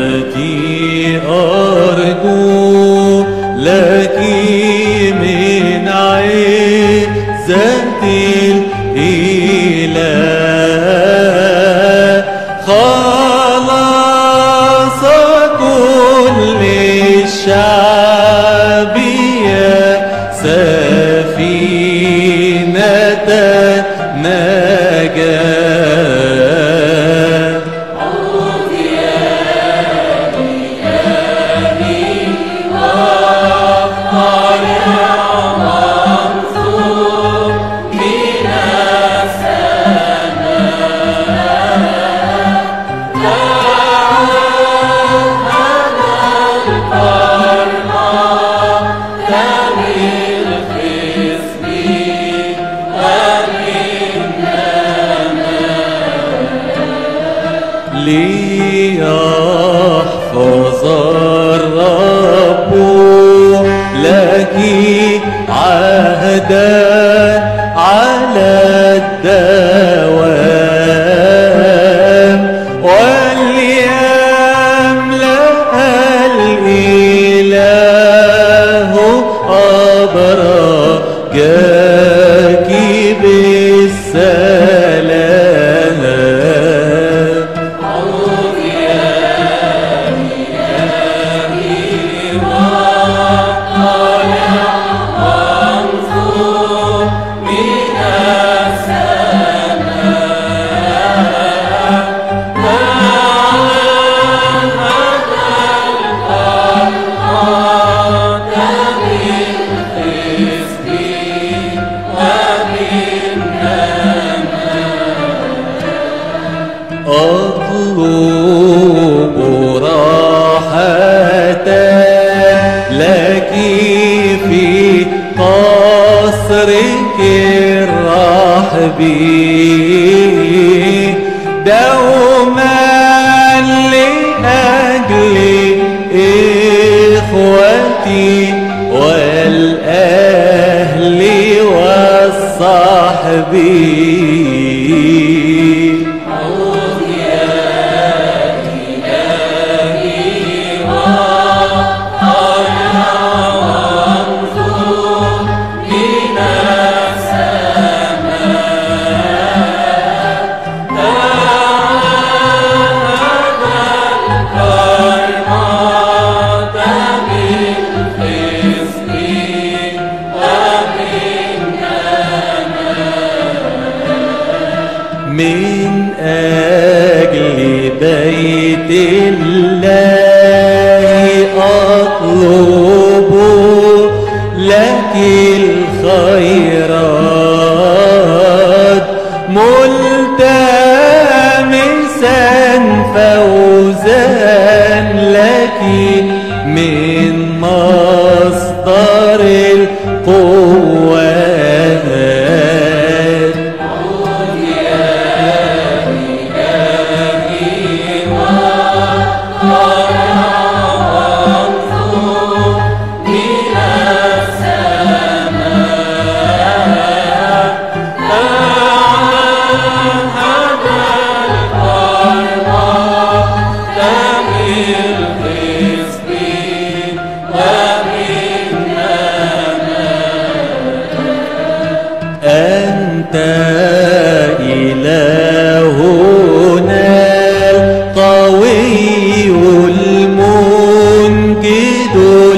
التي أرجو لك من عزة الإله خلاص كل الشعب يا سفينة نجاة ليحفظ الرب لك عهدا على الدوام وليملأ الإله أبرجك بالسلام أطلب راحة لك في قصرك الرحب دوما لأجل إخوتي والأهل والصحب من أجل بيت الله أطلب لك الخيرات ملتمسا فوزا لك من مصدر القوات أنت إلهنا القوي المنجد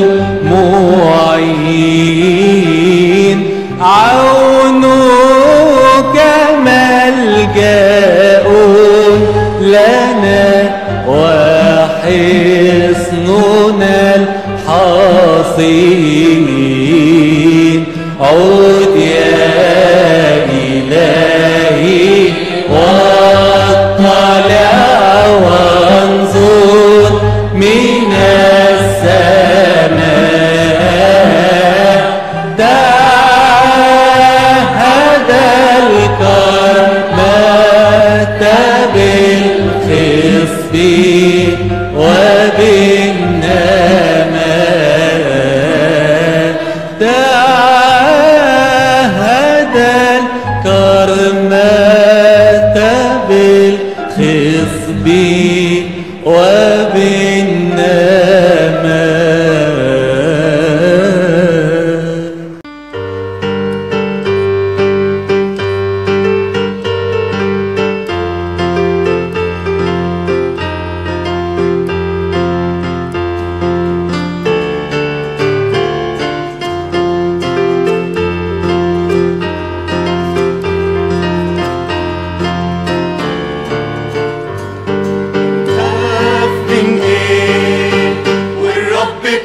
المعين عونك ملجأ لنا وحصننا الحصين عود يا إلهي واطلع وانظر من السماء تعهد الكرمة بالخصب وبالنماء تعهد الكرمة بالخصب وبالنماء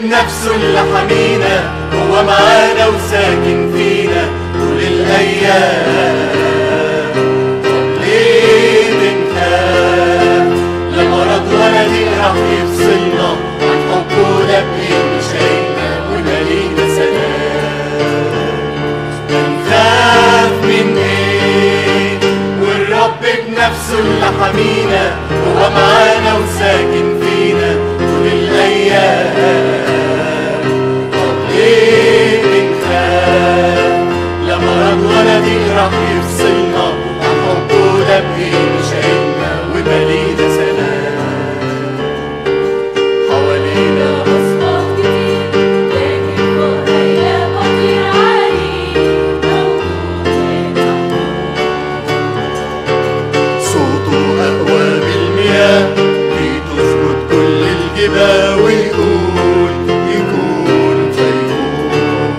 بنفسه اللي حمينا هو معانا وساكن فينا طول الأيام طب ليه بنخاف لا مرض ولا ضيق راح يفصلنا عن حبه ده بإيه شايلنا ومالينا سلام بنخاف من ايه والرب بنفسه اللي حمينا هو معانا وساكن فينا طول الايام طب ليه بنخاف لا مرض ولا ضيق راح يفصلنا عن حبه ده بايه شايلنا ومالينا سلام حوالينا أصوات كتير لكن فوقيا قدير عليه موجود صوته أقوى بالمياه بتسكت كل الجبال ويقول يكون فيكون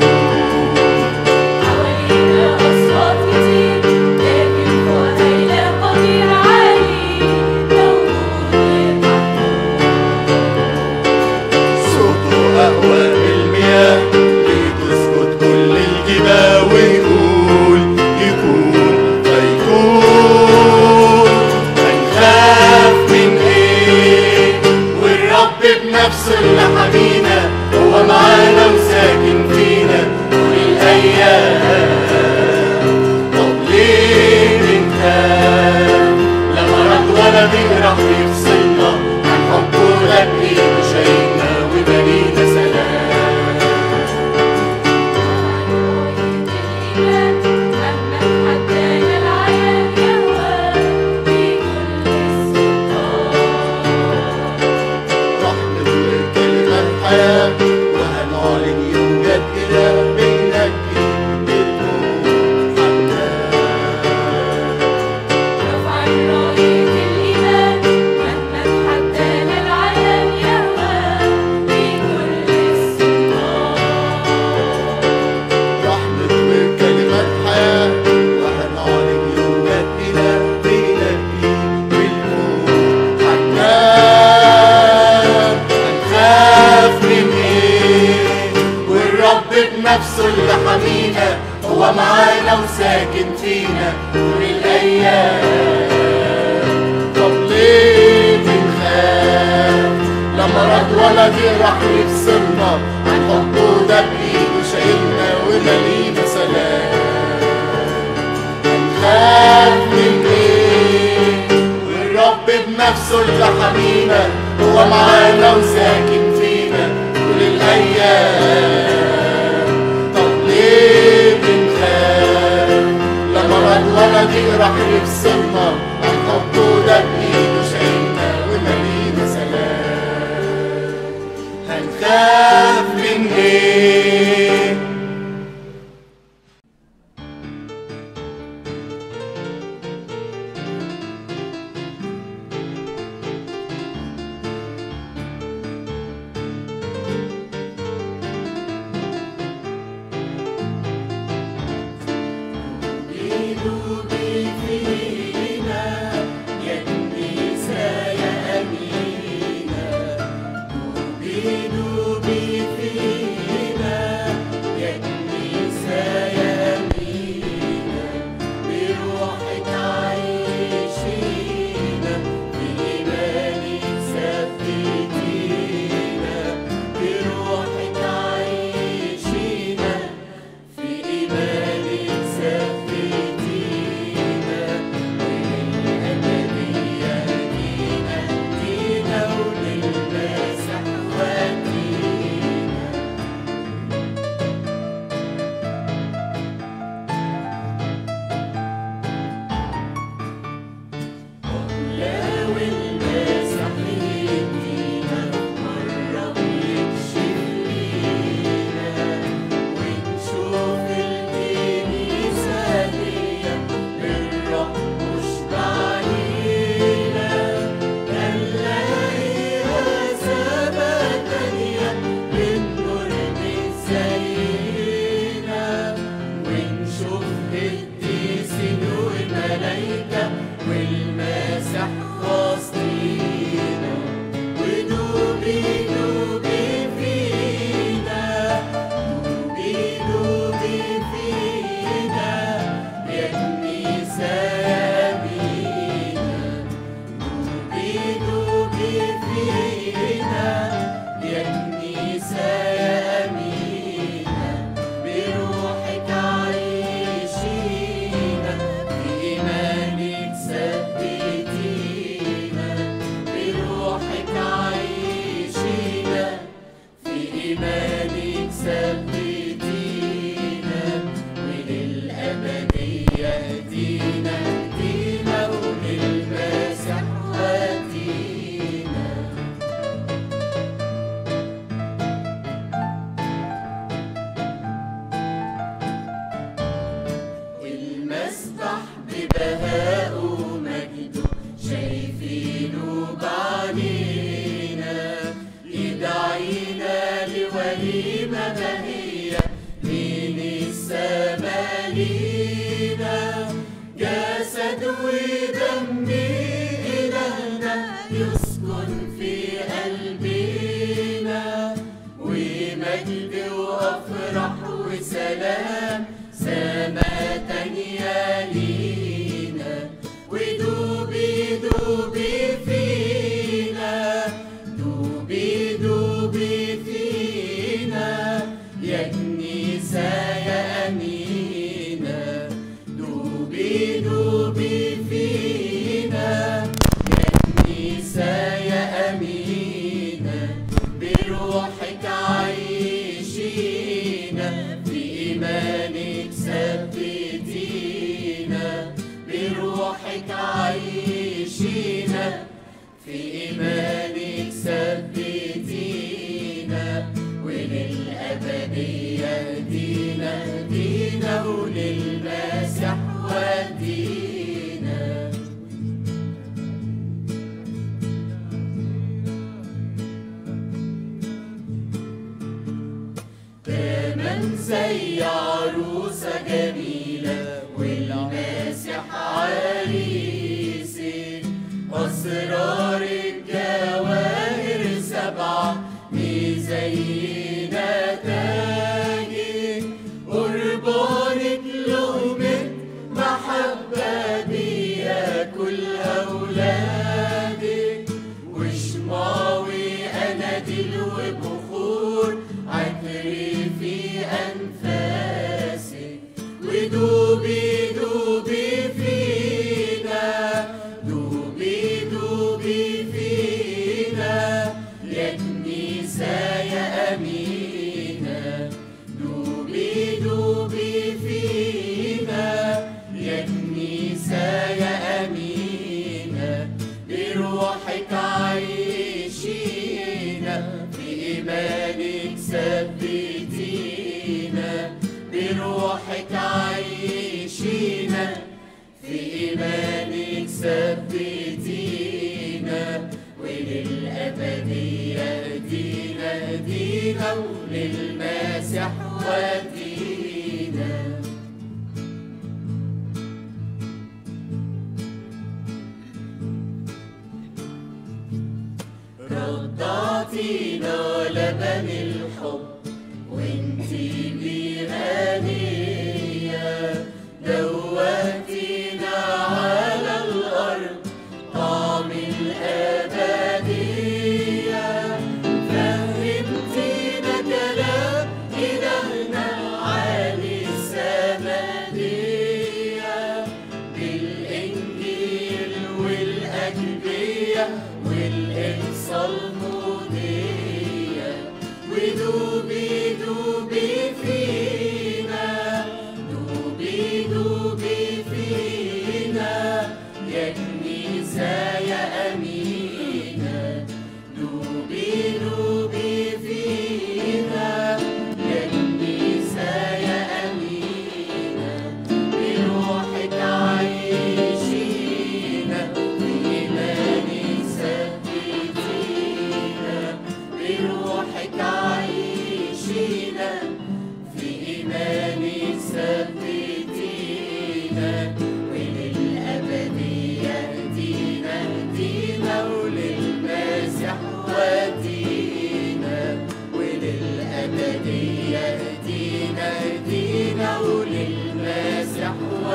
حوالينا أصوات كتير لكن فوقيا قدير عليه موجود صوته أقوى بالمياه بتسكت كل الجبال ويقول يكون فيكون هنخاف من ايه والرب بنفسه اللي حمينا هو معانا وساكن فينا طول الايام طب ليه بنخاف لا مرض ولا ضيق راح يفصلنا عن حبه ده بايه شايلنا وبنينا سلام رحمة وكلمة حياة وهنعلن يوجد إله بينجي الموت حتى رحمة وكلمة حياة وهنعلن يوجد إله بينجي بالموت حتى هنخاف من إيه والرب بنفسه اللي حمينا هو معانا وساكن فينا طول الأيام طب ليه بنخاف لا مرض ولا ضيق راح يفصلنا عن حبه ده بإيده شايلنا ومالينا سلام هنخاف من ايه والرب بنفسه اللي حمينا هو معانا وساكن فينا طول الايام طب ليه بنخاف لا مرض ولا ضيق راح يفصلنا عن حبه ده بايده شايلنا ومالينا سلام هنخاف من ايه في إيمانك ثبتينا وللأبدية جينا جينا وللمسح ودينا كلمة بهية من السما لينا جسد ودم إلهنا يسكن في قلبنا ومجد وأفرح وسلام سما تانية لينا ودوبي دوبي فينا دوبي دوبي فينا يا كنيسة يا أمينة دوبي دوبي فينا يا كنيسة يا أمينة بروحك عيشينا في إيمانك ثبتينا بروحك عيشينا في إيمانك ثبتينا وللأبدية دينا دينا وللمسيح ودينا تمام زي عروسة جميلة والماسح عريسي أسرار الجواهر سبعة مزينة تاجي قربانك لقمة محبة بيا كل أولادك وشماوي أناديل وبخور عطري في أنفاسك ودوبي دوبي فينا دوبي دوبي فينا يا كنيسة يا أمينة دوبي دوبي فينا يا كنيسة يا أمينة بروحك عيشينا في إيمانك ثبتينا بروحك عيشينا في إيمانك ثبتينا وللأبدية دينا دينا وللمسيح ودينا رضعتينا لبن الحب وانتي بغنية دوتينا على الأرض طعم الأبدية فهمتينا كلام إلهنا عالي السمادية بالإنجيل والأجبية والإقصى المضية ودوبي دوبي فينا دوبي دوبي فينا يا كنيسة يا أمينة دوبي دوبي فينا يا كنيسة يا أمينة بروحك عيشينا بإيمانك ثبتينا بروحك عيشينا في إيمانك ثبتينا وللأبدية دينا دينا وللمسيح ودينا وللأبدية دينا دينا وللمسيح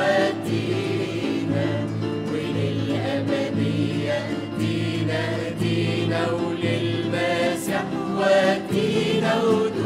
ودينا وللأبدية دينا دينا وللمسيح ودينا ودينا